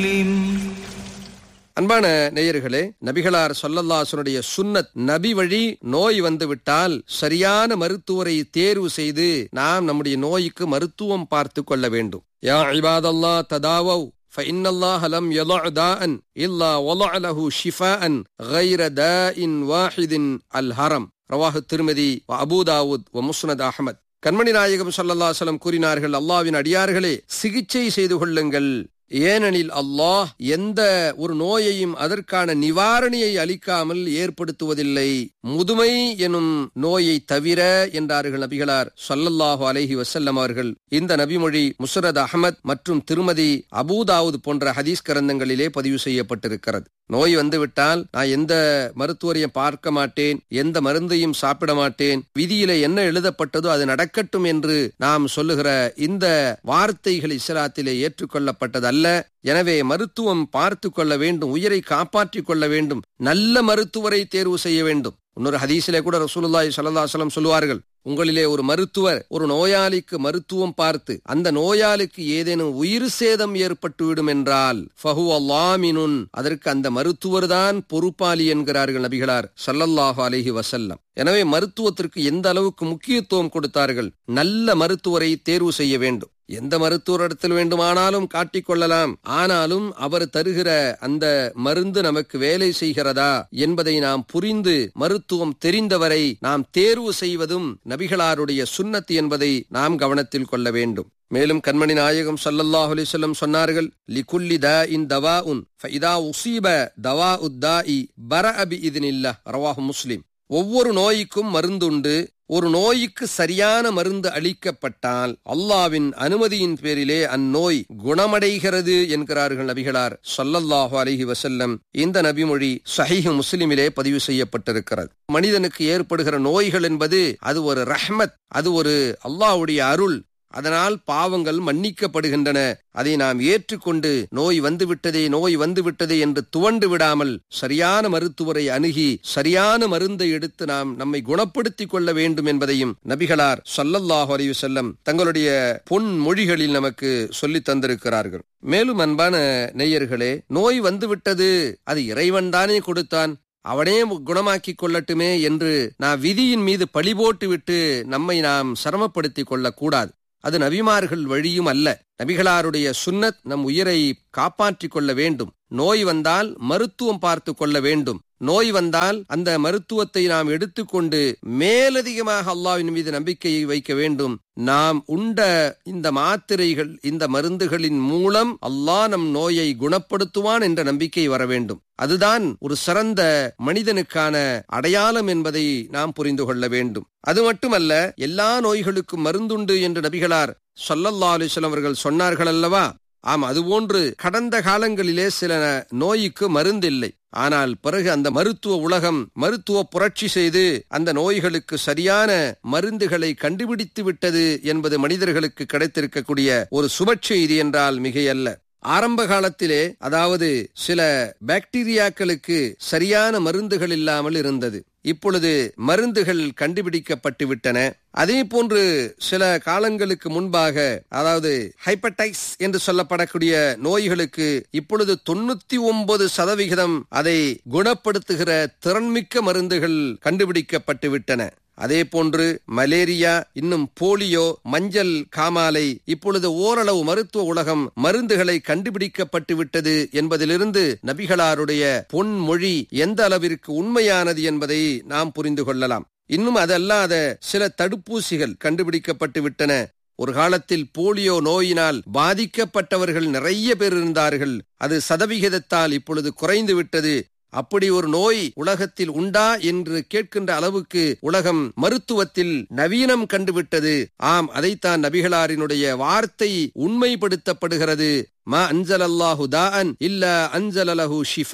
அன்பான நேயர்களே நபிகளார் சொல்லல்லாசனுடைய சுன்னத் நபி வழி நோய் வந்து விட்டால் சரியான மருத்துவரை தேர்வு செய்து நாம் நம்முடைய நோய்க்கு மருத்துவம் பார்த்து கொள்ள வேண்டும் யா இபாதல்லா ததாவவ் فإن الله لم يضع داء إلا وضع له شفاء غير داء واحد الهرم رواه الترمذي وأبو داود ومسند أحمد கண்மணி நாயகம் சல்லல்லாசலம் கூறினார்கள் அல்லாவின் அடியார்களே சிகிச்சை செய்து கொள்ளுங்கள் ஏனெனில் அல்லாஹ் எந்த ஒரு நோயையும் அதற்கான நிவாரணியை அளிக்காமல் ஏற்படுத்துவதில்லை முதுமை எனும் நோயை தவிர என்றார்கள் நபிகளார் சொல்லல்லாஹு அலைஹி வசல்லம் அவர்கள் இந்த நபிமொழி முசரத் அகமத் மற்றும் திருமதி அபூதாவுத் போன்ற ஹதீஸ் கிரந்தங்களிலே பதிவு செய்யப்பட்டிருக்கிறது நோய் வந்துவிட்டால் நான் எந்த மருத்துவரையும் பார்க்க மாட்டேன் எந்த மருந்தையும் சாப்பிட மாட்டேன் விதியில என்ன எழுதப்பட்டதோ அது நடக்கட்டும் என்று நாம் சொல்லுகிற இந்த வார்த்தைகள் இஸ்லாத்திலே ஏற்றுக்கொள்ளப்பட்டது அல்ல எனவே மருத்துவம் பார்த்து கொள்ள வேண்டும் உயிரை காப்பாற்றிக் கொள்ள வேண்டும் நல்ல மருத்துவரை தேர்வு செய்ய வேண்டும் இன்னொரு ஹதீஸிலே கூட ரசூலுல்லாஹி ஸல்லல்லாஹு சொல்லுவார்கள் உங்களிலே ஒரு மருத்துவர் ஒரு நோயாளிக்கு மருத்துவம் பார்த்து அந்த நோயாளிக்கு ஏதேனும் உயிர் சேதம் ஏற்பட்டுவிடும் என்றால் ஃபஹு அல்லாமினுன் அதற்கு அந்த மருத்துவர் தான் பொறுப்பாளி என்கிறார்கள் நபிகளார் சல்லல்லாஹு அலைஹி வசல்லம் எனவே மருத்துவத்திற்கு எந்த அளவுக்கு முக்கியத்துவம் கொடுத்தார்கள் நல்ல மருத்துவரை தேர்வு செய்ய வேண்டும் எந்த மருத்துவரிடத்தில் வேண்டுமானாலும் காட்டிக்கொள்ளலாம் ஆனாலும் அவர் தருகிற அந்த மருந்து நமக்கு வேலை செய்கிறதா என்பதை நாம் புரிந்து மருத்துவம் தெரிந்தவரை நாம் தேர்வு செய்வதும் நபிகளாருடைய சுன்னத்து என்பதை நாம் கவனத்தில் கொள்ள வேண்டும் மேலும் கண்மணி நாயகம் சல்லல்லாஹு அலிசல்லம் சொன்னார்கள் லிகுல்லி த இன் தவா உன் இதா உசீப தவா உத்தா இ பர அபி இதனில்லா ரவாஹு முஸ்லிம் ஒவ்வொரு நோய்க்கும் மருந்துண்டு ஒரு நோய்க்கு சரியான மருந்து அளிக்கப்பட்டால் அல்லாவின் அனுமதியின் பேரிலே அந்நோய் குணமடைகிறது என்கிறார்கள் நபிகளார் சொல்லல்லாஹு அலஹி வசல்லம் இந்த நபிமொழி சஹீஹ் முஸ்லிமிலே பதிவு செய்யப்பட்டிருக்கிறது மனிதனுக்கு ஏற்படுகிற நோய்கள் என்பது அது ஒரு ரஹ்மத் அது ஒரு அல்லாஹ்வுடைய அருள் அதனால் பாவங்கள் மன்னிக்கப்படுகின்றன அதை நாம் ஏற்றுக்கொண்டு நோய் வந்துவிட்டதே நோய் வந்துவிட்டதே என்று துவண்டு விடாமல் சரியான மருத்துவரை அணுகி சரியான மருந்தை எடுத்து நாம் நம்மை குணப்படுத்திக் கொள்ள வேண்டும் என்பதையும் நபிகளார் சொல்லல்லாஹு அலைஹி செல்லம் தங்களுடைய பொன் மொழிகளில் நமக்கு சொல்லித் தந்திருக்கிறார்கள் மேலும் அன்பான நேயர்களே நோய் வந்துவிட்டது அது இறைவன் தானே கொடுத்தான் அவனே குணமாக்கிக் கொள்ளட்டுமே என்று நான் விதியின் மீது பழி போட்டு விட்டு நம்மை நாம் சிரமப்படுத்திக் கொள்ளக்கூடாது அது நபிமார்கள் வழியும் அல்ல நபிகளாருடைய சுன்னத் நம் உயிரை காப்பாற்றிக் கொள்ள வேண்டும் நோய் வந்தால் மருத்துவம் பார்த்து கொள்ள வேண்டும் நோய் வந்தால் அந்த மருத்துவத்தை நாம் எடுத்துக்கொண்டு மேலதிகமாக அல்லாவின் மீது நம்பிக்கையை வைக்க வேண்டும் நாம் உண்ட இந்த மாத்திரைகள் இந்த மருந்துகளின் மூலம் அல்லாஹ் நம் நோயை குணப்படுத்துவான் என்ற நம்பிக்கை வர வேண்டும் அதுதான் ஒரு சிறந்த மனிதனுக்கான அடையாளம் என்பதை நாம் புரிந்து கொள்ள வேண்டும் அது மட்டுமல்ல எல்லா நோய்களுக்கும் மருந்துண்டு என்று நபிகளார் சொல்லல்லா அலிஸ்லாம் அவர்கள் சொன்னார்கள் அல்லவா ஆம் அதுபோன்று கடந்த காலங்களிலே சில நோய்க்கு மருந்தில்லை ஆனால் பிறகு அந்த மருத்துவ உலகம் மருத்துவ புரட்சி செய்து அந்த நோய்களுக்கு சரியான மருந்துகளை கண்டுபிடித்து விட்டது என்பது மனிதர்களுக்கு கிடைத்திருக்கக்கூடிய ஒரு சுப செய்தி என்றால் மிகையல்ல ஆரம்ப காலத்திலே அதாவது சில பாக்டீரியாக்களுக்கு சரியான மருந்துகள் இல்லாமல் இருந்தது இப்பொழுது மருந்துகள் கண்டுபிடிக்கப்பட்டு விட்டன அதே போன்று சில காலங்களுக்கு முன்பாக அதாவது ஹைப்படைஸ் என்று சொல்லப்படக்கூடிய நோய்களுக்கு இப்பொழுது தொண்ணூத்தி ஒன்பது சதவிகிதம் அதை குணப்படுத்துகிற திறன்மிக்க மருந்துகள் கண்டுபிடிக்கப்பட்டு விட்டன அதே போன்று மலேரியா இன்னும் போலியோ மஞ்சள் காமாலை இப்பொழுது ஓரளவு மருத்துவ உலகம் மருந்துகளை கண்டுபிடிக்கப்பட்டு விட்டது என்பதிலிருந்து நபிகளாருடைய பொன்மொழி எந்த அளவிற்கு உண்மையானது என்பதை நாம் புரிந்து கொள்ளலாம் இன்னும் அதல்லாத சில தடுப்பூசிகள் கண்டுபிடிக்கப்பட்டு விட்டன ஒரு காலத்தில் போலியோ நோயினால் பாதிக்கப்பட்டவர்கள் நிறைய பேர் இருந்தார்கள் அது சதவிகிதத்தால் இப்பொழுது குறைந்து விட்டது அப்படி ஒரு நோய் உலகத்தில் உண்டா என்று கேட்கின்ற அளவுக்கு உலகம் மருத்துவத்தில் நவீனம் கண்டுவிட்டது ஆம் அதைத்தான் நபிகளாரினுடைய வார்த்தை உண்மைப்படுத்தப்படுகிறது மா அஞ்சல் அல்லாஹு தான் இல்ல அஞ்சல் அலஹு ஷிஃபா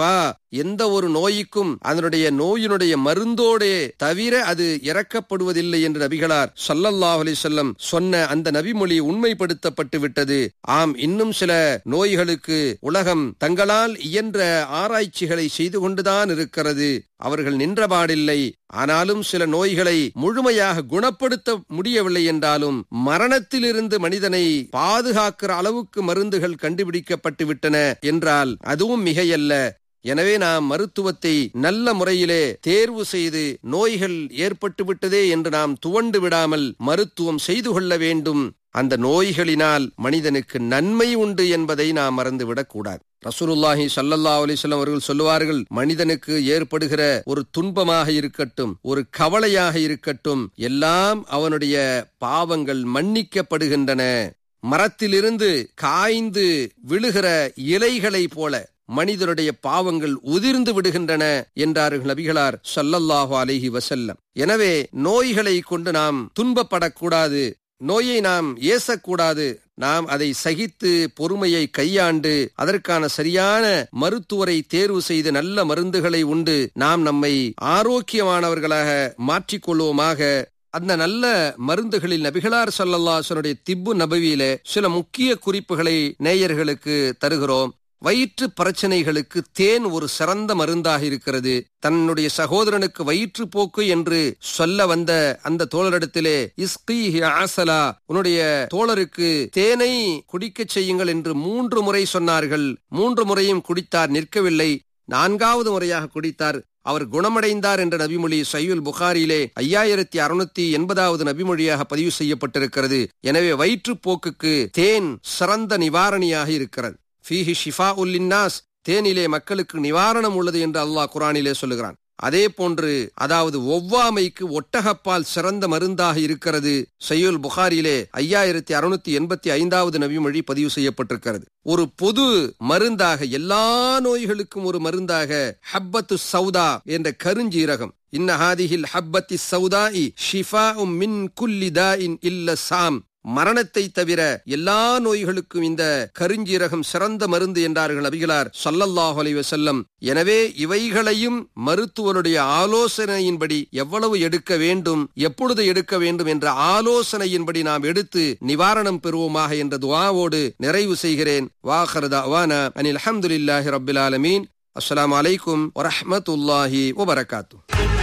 எந்த ஒரு நோய்க்கும் அதனுடைய நோயினுடைய மருந்தோடே தவிர அது இறக்கப்படுவதில்லை என்று நபிகளார் ஸல்லல்லாஹு அலைஹி வஸல்லம் சொன்ன அந்த நபிமொழி உண்மைப்படுத்தப்பட்டு விட்டது ஆம் இன்னும் சில நோய்களுக்கு உலகம் தங்களால் இயன்ற ஆராய்ச்சிகளை செய்து கொண்டுதான் இருக்கிறது அவர்கள் நின்றபாடில்லை ஆனாலும் சில நோய்களை முழுமையாக குணப்படுத்த முடியவில்லை என்றாலும் மரணத்திலிருந்து மனிதனை பாதுகாக்கிற அளவுக்கு மருந்துகள் கண்டுபிடிக்கப்பட்டு விட்டன என்றால் அதுவும் மிகையல்ல எனவே நாம் மருத்துவத்தை நல்ல முறையிலே தேர்வு செய்து நோய்கள் ஏற்பட்டு விட்டதே என்று நாம் துவண்டு விடாமல் மருத்துவம் செய்து கொள்ள வேண்டும் அந்த நோய்களினால் மனிதனுக்கு நன்மை உண்டு என்பதை நாம் மறந்துவிடக் கூடாது ரசூலுல்லாஹி ஸல்லல்லாஹு அலைஹி வஸல்லம் அவர்கள் சொல்லுவார்கள் மனிதனுக்கு ஏற்படுகிற ஒரு துன்பமாக இருக்கட்டும் ஒரு கவலையாக இருக்கட்டும் எல்லாம் அவனுடைய பாவங்கள் மன்னிக்கப்படுகின்றன மரத்திலிருந்து காய்ந்து விழுகிற இலைகளை போல மனிதனுடைய பாவங்கள் உதிர்ந்து விடுகின்றன என்றார்கள் நபிகளார் ஸல்லல்லாஹு அலைஹி வஸல்லம் எனவே நோய்களை கொண்டு நாம் துன்பப்படக்கூடாது நோயை நாம் ஏசக்கூடாது நாம் அதை சகித்து பொறுமையை கையாண்டு அதற்கான சரியான மருத்துவரை தேர்வு செய்து நல்ல மருந்துகளை உண்டு நாம் நம்மை ஆரோக்கியமானவர்களாக மாற்றிக்கொள்வோமாக அந்த நல்ல மருந்துகளில் நபிகளார் சல்லல்லாசனுடைய திப்பு நபவியில சில முக்கிய குறிப்புகளை நேயர்களுக்கு தருகிறோம் வயிற்று பிரச்சனைகளுக்கு தேன் ஒரு சிறந்த மருந்தாக இருக்கிறது தன்னுடைய சகோதரனுக்கு வயிற்றுப்போக்கு என்று சொல்ல வந்த அந்த தோழரிடத்திலே இஸ்கீஹி ஆசலா உன்னுடைய தோழருக்கு தேனை குடிக்கச் செய்யுங்கள் என்று மூன்று முறை சொன்னார்கள் மூன்று முறையும் குடித்தார் நிற்கவில்லை நான்காவது முறையாக குடித்தார் அவர் குணமடைந்தார் என்ற நபிமொழி சையுல் புகாரியிலே ஐயாயிரத்தி அறுநூத்தி எண்பதாவது நபிமொழியாக பதிவு செய்யப்பட்டிருக்கிறது எனவே வயிற்றுப்போக்குக்கு தேன் சிறந்த நிவாரணியாக இருக்கிறது ஃபீஹி ஷிஃபா உல்லின்னாஸ் தேனிலே மக்களுக்கு நிவாரணம் உள்ளது என்று அல்லாஹ் குரானிலே சொல்லுகிறான் அதே போன்று அதாவது ஒவ்வாமைக்கு ஒட்டகப்பால் சிறந்த மருந்தாக இருக்கிறது சையுல் புகாரிலே ஐயாயிரத்தி அறுநூத்தி எண்பத்தி ஐந்தாவது நபிமொழி பதிவு செய்யப்பட்டிருக்கிறது ஒரு பொது மருந்தாக எல்லா நோய்களுக்கும் ஒரு மருந்தாக ஹப்பத்து சௌதா என்ற கருஞ்சீரகம் இன்னஹாதிஹில் ஹப்பத்தி சௌதாஇ ஷிஃபா மின் குல்லி தாஇன் இல்ல சாம் மரணத்தை தவிர எல்லா நோய்களுக்கும் இந்த கருஞ்சீரகம் சிறந்த மருந்து என்றார்கள் நபிகளார் சல்லல்லாஹு அலைஹி வஸல்லம் எனவே இவைகளையும் மருத்துவருடைய ஆலோசனையின்படி எவ்வளவு எடுக்க வேண்டும் எப்பொழுது எடுக்க வேண்டும் என்ற ஆலோசனையின்படி நாம் எடுத்து நிவாரணம் பெறுவோமாக என்ற துவாவோடு நிறைவு செய்கிறேன் வாஹர்தா அவானா அனில் அஹமதுல்லாஹி ரபில் ஆலமீன் அஸ்ஸலாமு அலைக்கும் வரஹ்மத்துல்லாஹி வபரகாத்து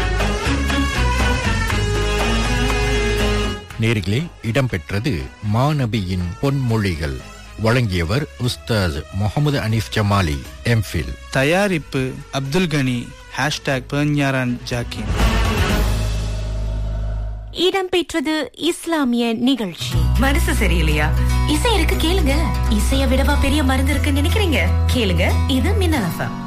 நேர்களே இடம்பெற்றது மாநபியின் பொன்மொழிகள் வழங்கியவர் உஸ்தாஸ் முகமது அனீஃப் ஜமாலி எம்ஃபில் தயாரிப்பு அப்துல் கனி ஹேஷ்டாக் பெர்ஞாரான் ஜாக்கின் இடம்பெற்றது இஸ்லாமிய நிகழ்ச்சி மனசு சரியில்லையா இசை இருக்கு கேளுங்க இசைய விடவா பெரிய மருந்து இருக்குன்னு நினைக்கிறீங்க கேளுங்க இது மின்னல் எஃப்எம்